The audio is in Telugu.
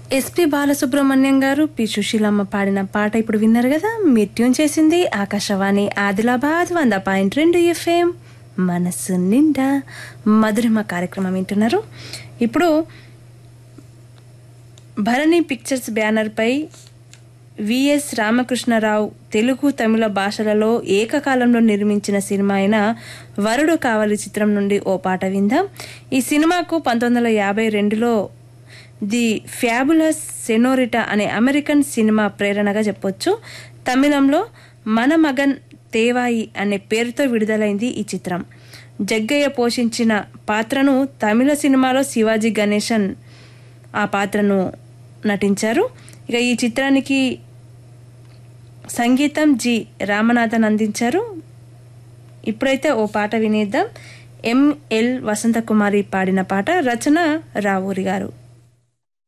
ఎస్పి బాలసుబ్రహ్మణ్యం గారు పి సుశీలమ్మ పాడిన పాట ఇప్పుడు విన్నారు కదా మీరు ట్యూన్ చేసింది ఆకాశవాణి ఆదిలాబాద్ వంద పాయింట్ రెండు ఎఫ్ఎం మనస్సు నిండా మధురిమ కార్యక్రమం వింటున్నారు ఇప్పుడు భరణి పిక్చర్స్ బ్యానర్పై విఎస్ రామకృష్ణరావు తెలుగు తమిళ భాషలలో ఏకకాలంలో నిర్మించిన సినిమా అయిన వరుడు కావాలి చిత్రం నుండి ఓ పాట విందాం ఈ సినిమాకు పంతొమ్మిది వందల యాభై రెండులో ది ఫ్యాబులస్ సెనోరిటా అనే అమెరికన్ సినిమా ప్రేరణగా చెప్పొచ్చు తమిళంలో మన మగన్ తేవాయి అనే పేరుతో విడుదలైంది ఈ చిత్రం జగ్గయ్య పోషించిన పాత్రను తమిళ సినిమాలో శివాజీ గణేశన్ ఆ పాత్రను నటించారు ఇక ఈ చిత్రానికి సంగీతం జి రామనాథన్ అందించారు ఇప్పుడైతే ఓ పాట వినేద్దాం ఎంఎల్ వసంతకుమారి పాడిన పాట రచన రావూరి గారు